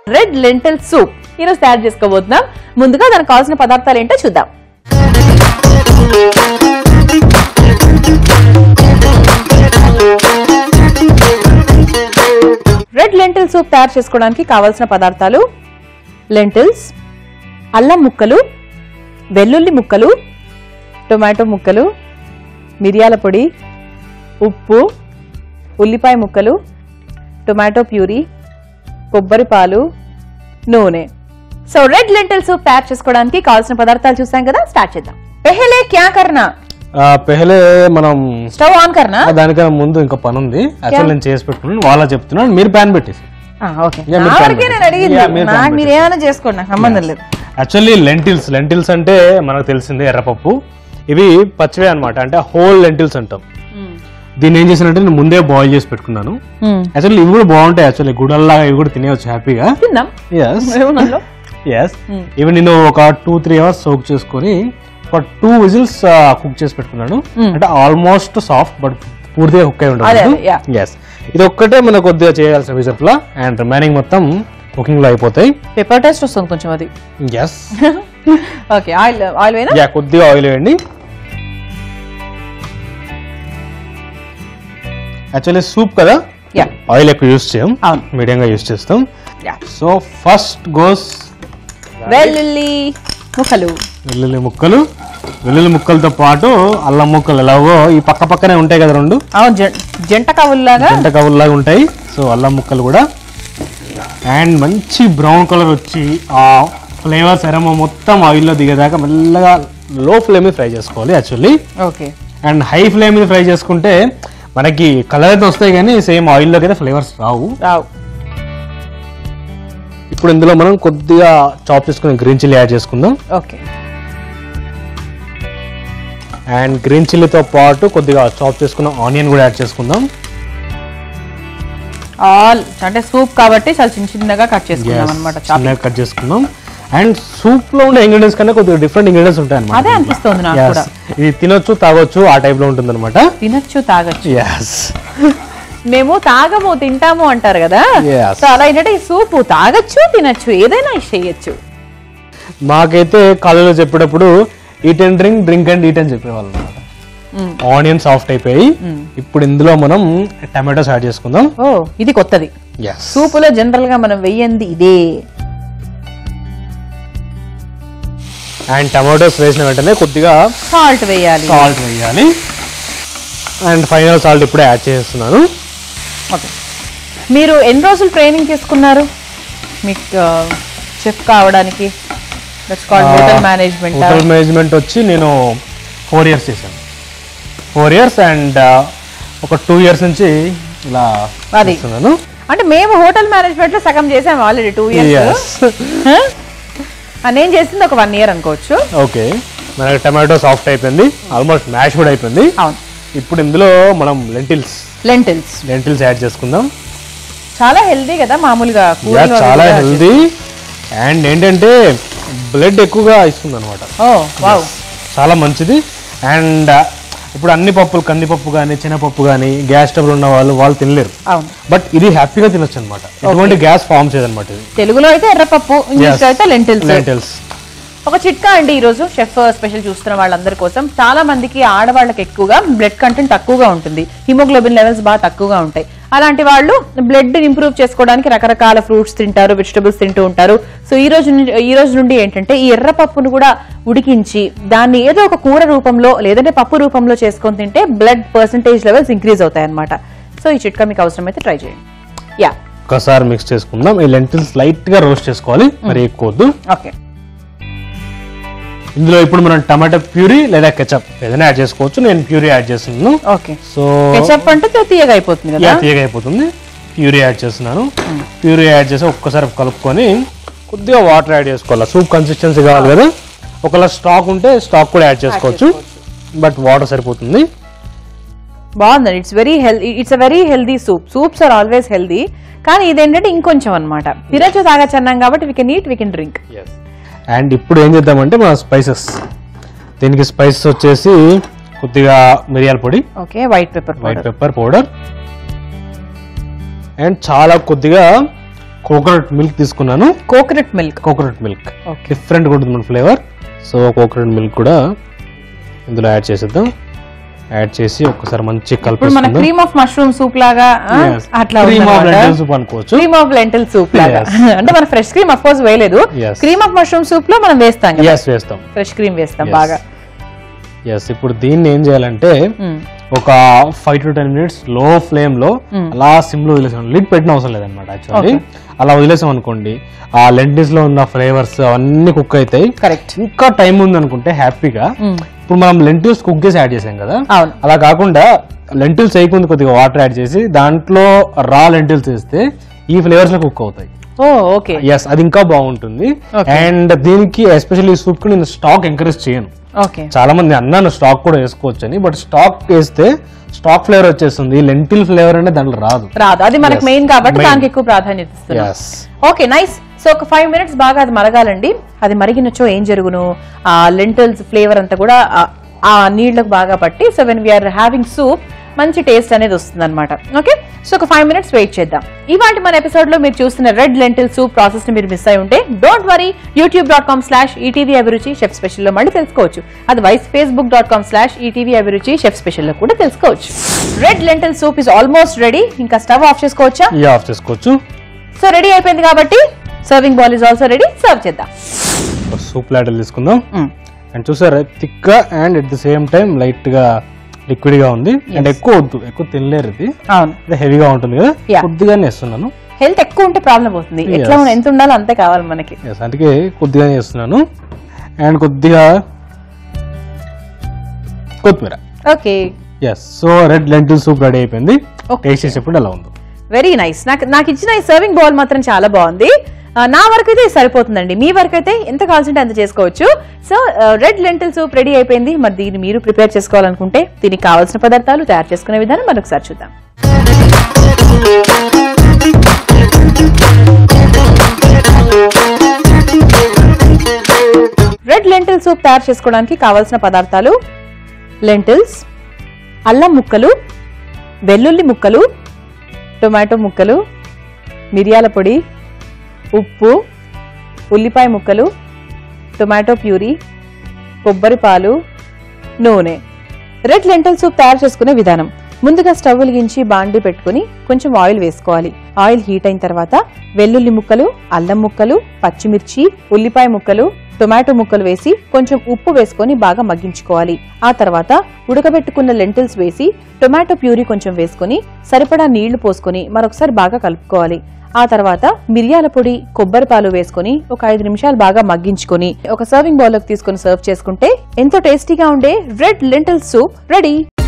Red lintel soup ఈరోజు తయారు చేసుకోబోతున్నాం ముందుగా దానికి కావాల్సిన పదార్థాలు ఏంటో చూద్దాం రెడ్ లెంటిల్ సూప్ తయారు చేసుకోవడానికి కావాల్సిన పదార్థాలు లెంటిల్స్ అల్లం ముక్కలు వెల్లుల్లి ముక్కలు టొమాటో ముక్కలు మిరియాల పొడి ఉప్పు ఉల్లిపాయ ముక్కలు టొమాటో ప్యూరీ కొబ్బరి పాలు నూనె సో రెడ్ లెంటిల్ సూప్ తయారు చేసుకోవడానికి కావాల్సిన పదార్థాలు చూసాం కదా స్టార్ట్ చేద్దాం పెహలే క్యా కర్నా ఆ, పెహలే మనం స్టవ్ ఆన్ కర్నా ఆ, దానికన్నా ముందు ఇంకా పని ఉంది యాక్చువల్ నేను చేసి పెట్టుకున్నాను వాళ్ళ చెప్తున్నాను మీరు ప్యాన్ పెట్టేసి ఓకే Yeah, మీరు నా plan వరకే నేను పెట్టండి. అడిగింది Yeah, మీరు plan నాకు మీరు ఏమైనా చేసుకోండి నాకు సంబంధం లేదు యాక్చువల్లీ లెంటిల్స్ లెంటిల్స్ అంటే మనకు తెలిసిందే ఎర్రపప్పు ఇవి పచ్చివే అన్నమాట అంటే హోల్ లెంటిల్స్ అంటాం దీన్ని ఏం చేసినట్టే నేను ముందే బాయిల్ చేసి పెట్టుకున్నాను యాక్చువల్లీ ఇవి కూడా బాగుంటాయి యాక్చువల్లీ గుడల్లాగా ఇవి కూడా తినేవచ్చు హ్యాపీగా తిందాం ఎస్ ఏమన్నా ఎస్ ఇవి నేను ఒక టూ త్రీ అవర్స్ సోక్ చేసుకొని ఒక టూ విజిల్స్ కుక్ చేసి పెట్టుకున్నాను అంటే ఆల్మోస్ట్ సాఫ్ట్ బట్ పూర్తిగా కుక్ అయి అదే, ఉండదు అదే, yeah. ఎస్ ఇది ఒక్కటే మనకు కొద్దిగా చేయాల్సిన విజిల్ లా అండ్ రిమైనింగ్ మొత్తం కుకింగ్ లో అయిపోతాయి పేపర్ టేస్ట్ వస్తుంది కొంచెం అది ఎస్ ఓకే ఆయిల్ ఆయిల్ వేనా యా కొద్దిగా ఆయిల్ వేయండి యాక్చువల్లీ సూప్ కదా యా ఆయిల్ ఎక్కువ యూస్ చేయం అవును. మీడియంగా యూస్ చేస్తాం యా సో ఫస్ట్ గోస్ వెల్లుల్లి ముక్కలు వెల్లుల్లి ముక్కలు వెల్లుల్లి ముక్కలతో పాటు అల్లం ముక్కలు ఎలాగో ఈ పక్క పక్కనే ఉంటాయి కదా రెండు అవును జం- జంట కవుల్లాగా జంట కవుల్లాగా ఉంటాయి సో అల్లం ముక్కలు కూడా అండ్ మంచి బ్రౌన్ కలర్ వచ్చి ఆ ఫ్లేవర్స్ ఎరమ మొత్తం ఆయిల్లో దిగేదాకా మెల్లగా లో ఫ్లేమ్ మీద ఫ్రై చేసుకోవాలి actually okay and high flame మీద ఫ్రై చేసుకుంటే మనకి కలర్ అయితే వస్తాయి కానీ సేమ్ ఆయిల్లోకి అయితే ఫ్లేవర్స్ రావు రావు ఇప్పుడు ఇందులో మనం కొద్దిగా చాప్ చేసుకుని గ్రీన్ చిల్లీ యాడ్ చేసుకుందాం ఓకే అండ్ గ్రీన్ చిల్లీతో పాటు కొద్దిగా చాప్ చేసుకున్న ఆనియన్ కూడా యాడ్ చేసుకుందాం ఆల్ అంటే సూప్ కాబట్టి చాలా చిన్న చిన్నగా కట్ చేసుకున్నాం Yes, అనమాట చిన్నగా కట్ చేసుకుందాం అండ్ సూప్ లో ఉండే ఇంగ్రీడియంట్స్ కన్నా కొద్దిగా డిఫరెంట్ ఇంగ్రీడియంట్స్ ఉంటాయి అనమాట అదే అనిపిస్తుంది నాకు కూడా ఇది తినొచ్చు తాగొచ్చు ఆ టైప్ లో ఉంటుంది అనమాట తినచ్చు తాగొచ్చు ఎస్ మేము తాగము తింటాము అంటారు కదా Yes. సో అలా ఏంటంటే ఈ సూపు తాగొచ్చు తినచ్చు ఏదైనా చేయొచ్చు మాకైతే కాలేజీలో చెప్పేటప్పుడు eat and drink drink and eat అని చెప్పేవాళ్ళు అనమాట మ్మ్. ఆనియన్ సాఫ్ట్ అయిపోయి ఇప్పుడు ఇందులో మనం టమాటోస్ యాడ్ చేసుకుందాం ఓ ఇది కొత్తది ఎస్ సూపులో జనరల్ గా మనం వెయ్యంది ఇదే అండ్ టమాటోస్ వేసిన వెంటనే కొద్దిగా సాల్ట్ వేయాలి సాల్ట్ వేయాలి అండ్ ఫైనల్ సాల్ట్ ఇప్పుడే యాడ్ చేస్తున్నాను ఓకే మీరు ఎన్ని రోజులు ట్రైనింగ్ తీసుకున్నారు మీకు చెఫ్ కావడానికి హోటల్ మేనేజ్మెంట్ హోటల్ మేనేజ్మెంట్ వచ్చి నేను ఫోర్ ఇయర్స్ చేశాను ఫోర్ ఇయర్స్ అండ్ ఒక టూ ఇయర్స్ నుంచి ఇలా అది. చేస్తున్నాను అంటే మేము హోటల్ మేనేజ్మెంట్ లో సగం చేసాము ఆల్రెడీ టూ ఇయర్స్ నేను చేసింది ఒక వన్ ఇయర్ అనుకోవచ్చు ఓకే మనకి టమాటో సాఫ్ట్ అయిపోయింది ఆల్మోస్ట్ మ్యాష్ కూడా అయిపోయింది అవును ఇప్పుడు ఇందులో మనం లెంటిల్స్ లెంటిల్స్ లెంటిల్స్ యాడ్ చేసుకుందాం చాలా హెల్దీ కదా మామూలుగా Yeah, కూరలు అవి చాలా కూడా హెల్దీ అండ్ ఏంటంటే బ్లడ్ ఎక్కువగా ఇస్తుంది అనమాట ఓ వావ్ చాలా మంచిది అండ్ ఇప్పుడు అన్ని పప్పులు కందిపప్పు కానీ శనగపప్పు కానీ గ్యాస్ ట్రబుల్ ఉన్న వాళ్ళు వాళ్ళు తినలేరు అవును బట్ ఇది హ్యాపీగా తినొచ్చు అనమాట ఎటువంటి గ్యాస్ ఫామ్ చేయదన్నమాట ఇది తెలుగులో అయితే ఎర్రపప్పు ఇంగ్లీష్ లో అయితే లెంటిల్స్ లెంటిల్స్ ఒక చిట్కా అండి ఈ రోజు షెఫ్ స్పెషల్ చూస్తున్న వాళ్ళందరి కోసం చాలా మందికి ఆడవాళ్ళకి ఎక్కువగా బ్లడ్ కంటెంట్ తక్కువగా ఉంటుంది హిమోగ్లోబిన్ లెవెల్స్ బాగా తక్కువగా ఉంటాయి అలాంటి వాళ్ళు బ్లడ్ ఇంప్రూవ్ చేసుకోవడానికి రకరకాల ఫ్రూట్స్ తింటారు వెజిటబుల్స్ తింటూ ఉంటారు సో ఈ రోజు నుండి ఈ రోజు నుండి ఏంటంటే ఈ ఎర్రపప్పును కూడా ఉడికించి దాన్ని ఏదో ఒక కూర రూపంలో లేదంటే పప్పు రూపంలో చేసుకొని తింటే బ్లడ్ పర్సంటేజ్ లెవెల్స్ ఇంక్రీజ్ అవుతాయి అనమాట సో ఈ చిట్కా మీకు అవసరమైతే ట్రై చేయండి యా ఒకసారి మిక్స్ చేసుకుందాం ఈ లెంటిల్స్ లైట్ గా రోస్ట్ చేసుకోవాలి మరి ఎక్కువ వద్దు ఓకే ఇందులో ఇప్పుడు మనం టమాటో ప్యూరీ లేదా కెచప్ ఏదైనా యాడ్ చేసుకోవచ్చు నేను ప్యూరీ యాడ్ చేస్తున్నాను ఓకే సో కెచప్ అంటే తే- తీయగా అయిపోతుంది కదా తీయగా అయిపోతుంది ప్యూరీ యాడ్ చేస్తున్నాను ప్యూరీ యాడ్ చేసి ఒక్కసారి కలుపుకొని కొద్దిగా వాటర్ యాడ్ చేసుకోవాలి సూప్ కన్సిస్టెన్సీ కావాలి కదా ఒకవేళ స్టాక్ ఉంటే స్టాక్ కూడా యాడ్ చేసుకోవచ్చు బట్ వాటర్ సరిపోతుంది బాగుందండి it's very healthy it's a very healthy soup soups are always healthy కానీ ఇదేంటంటే ఇంకొంచెం అనమాట తినచ్చు తాగచ్చు అన్నాం కాబట్టి we can eat we can drink and ఇప్పుడు ఏం చేద్దామంటే మన స్పైసెస్ దీనికి స్పైసెస్ వచ్చేసి కొద్దిగా మిరియాల పొడి okay white pepper white pepper powder and చాలా కొద్దిగా కోకోనట్ మిల్క్ తీసుకున్నాను coconut milk coconut milk okay different ఉంటుంది మన ఫ్లేవర్ సో కోకోనట్ మిల్క్ కూడా ఇందులో యాడ్ చేసేద్దాం యాడ్ చేసి ఒక్కసారి మంచి ఇప్పుడు మన కలిపేసుకుందాం క్రీమ్ ఆఫ్ మష్రూమ్ సూప్ లాగా ఆ, అట్లా క్రీమ్ ఆఫ్ లెంటిల్ సూప్ అనుకోవచ్చు క్రీమ్ ఆఫ్ లెంటిల్ సూప్ లాగా అంటే మన ఫ్రెష్ క్రీమ్ అఫ్ కోర్స్ వేయలేదు Yes. Cream of mushroom soup లో మనం వేస్తాం కదా ఎస్ వేస్తాం ఫ్రెష్ క్రీమ్ వేస్తాం Yes. బాగా ఎస్ ఇప్పుడు దీన్ని ఏం చేయాలంటే మ్మ్. ఒక ఫైవ్ టు టెన్ మినిట్స్ లో ఫ్లేమ్ లో అలా సిమ్ లో వదిలేసాం లిడ్ పెట్టిన అవసరం లేదనమాట యాక్చువల్లీ అలా వదిలేసాం అనుకోండి ఆ లెంటిల్స్ లో ఉన్న ఫ్లేవర్స్ అవన్నీ కుక్ అవుతాయి కరెక్ట్ ఇంకా టైం ఉంది అనుకుంటే హ్యాపీగా ఇప్పుడు మనం లెంటిల్స్ కుక్ చేసి యాడ్ చేసాం కదా అవును అలా కాకుండా లెంటిల్స్ వేయకుండా కొద్దిగా వాటర్ యాడ్ చేసి దాంట్లో రా లెంటిల్స్ వేస్తే ఈ ఫ్లేవర్స్ లో కుక్ అవుతాయి ఓ ఓకే ఎస్ అది ఇంకా బాగుంటుంది Okay. అండ్ దీనికి ఎస్పెషల్లీ సూప్ కి నేను స్టాక్ ఎంకరేజ్ చేయను ఓకే చాలా మంది అన్నాను స్టాక్ కూడా వేసుకోవచ్చు అని బట్ స్టాక్ వేస్తే స్టాక్ ఫ్లేవర్ వచ్చేస్తుంది లెంటిల్ ఫ్లేవర్ అంటే దాంట్లో రాదు రాదు అది మనకి Yes. మెయిన్ కాబట్టి Main. దానికి ఎక్కువ ప్రాధాన్యత ఇస్తున్నాం ఎస్ ఓకే నైస్ సో ఒక ఫైవ్ మినిట్స్ బాగా అది మరగాలండి అది మరిగినచో ఏం జరుగును ఆ లెంటల్స్ ఫ్లేవర్ అంతా కూడా ఆ- ఆ నీళ్లకు బాగా పట్టి so when we're having soup మంచి టేస్ట్ అనేది వస్తుంది అనమాట ఓకే సో ఒక ఫైవ్ మినిట్స్ వెయిట్ చేద్దాం ఇవాళ మన ఎపిసోడ్ లో మీరు చూస్తున్న రెడ్ లెంటిల్ సూప్ ప్రాసెస్ ని మీరు మిస్ అయి ఉంటే don't worry YouTube dot com slash ETV Abhiruchi chef special లో మళ్ళీ తెలుసుకోవచ్చు అది వైస్ Facebook dot com slash ETV Abhiruchi chef special లో కూడా తెలుసుకోవచ్చు red lentil soup is almost ready ఇంకా స్టవ్ ఆఫ్ చేసుకోవచ్చా ఈ ఆఫ్ చేసుకోవచ్చు సో రెడీ అయిపోయింది కాబట్టి serving bowl is also ready serve చేద్దాం సూప్ లాటల్ తీసుకుందాం అండ్ చూసారా థిక్ గా and at the same time light గా లిక్విడ్ గా ఉంది అండ్ ఎక్కువ వద్దు ఎక్కువ తినలేరు ఇది అవును ఇది హెవీగా ఉంటుంది కదా Yeah. కొద్దిగానే వేస్తున్నాను హెల్త్ ఎక్కువ ఉంటే ప్రాబ్లం అవుతుంది ఎట్లా Yes. ఉన్న- ఎంత ఉండాలో అంతే కావాలి మనకి ఎస్ అందుకే కొద్దిగానే వేస్తున్నాను అండ్ కొద్దిగా కొత్తిమీర okay yes so red lentil soup ready అయిపోయింది Okay. టేస్ట్ చేసేప్పుడు ఎలా ఉందో వెరీ నైస్ నాకు నాకు ఇచ్చిన ఈ సర్వింగ్ బౌల్ మాత్రం చాలా బాగుంది ఆ, నా వరకు అయితే ఇది సరిపోతుందండి మీ వరకు అయితే ఎంత కావాల్సింటే అంత చేసుకోవచ్చు so red lentil soup ready అయిపోయింది మరి దీన్ని మీరు ప్రిపేర్ చేసుకోవాలనుకుంటే దీనికి కావాల్సిన పదార్థాలు తయారు చేసుకునే విధానం మరొకసారి చూద్దాం రెడ్ లెంటిల్ సూప్ తయారు చేసుకోవడానికి కావాల్సిన పదార్థాలు లెంటిల్స్ అల్లం ముక్కలు వెల్లుల్లి ముక్కలు టొమాటో ముక్కలు మిరియాల పొడి ఉప్పు ఉల్లిపాయ ముక్కలు టొమాటో ప్యూరీ కొబ్బరి పాలు నూనె రెడ్ లెంటల్ సూప్ తయారు చేసుకునే విధానం ముందుగా స్టవ్ వెలిగించి బాండి పెట్టుకుని కొంచెం ఆయిల్ వేసుకోవాలి ఆయిల్ హీట్ అయిన తర్వాత వెల్లుల్లి ముక్కలు అల్లం ముక్కలు పచ్చిమిర్చి ఉల్లిపాయ ముక్కలు టొమాటో ముక్కలు వేసి కొంచెం ఉప్పు వేసుకొని బాగా మగ్గించుకోవాలి ఆ తర్వాత ఉడకబెట్టుకున్న లెంటిల్స్ వేసి టొమాటో ప్యూరీ కొంచెం వేసుకొని సరిపడా నీళ్లు పోసుకొని మరొకసారి బాగా కలుపుకోవాలి ఆ తర్వాత మిరియాల పొడి కొబ్బరి పాలు వేసుకొని ఒక ఐదు నిమిషాలు బాగా మగ్గించుకొని ఒక సర్వింగ్ బౌల్ లోకి తీసుకొని సర్వ్ చేసుకుంటే ఎంతో టేస్టీగా ఉండే రెడ్ లెంటిల్ సూప్ రెడీ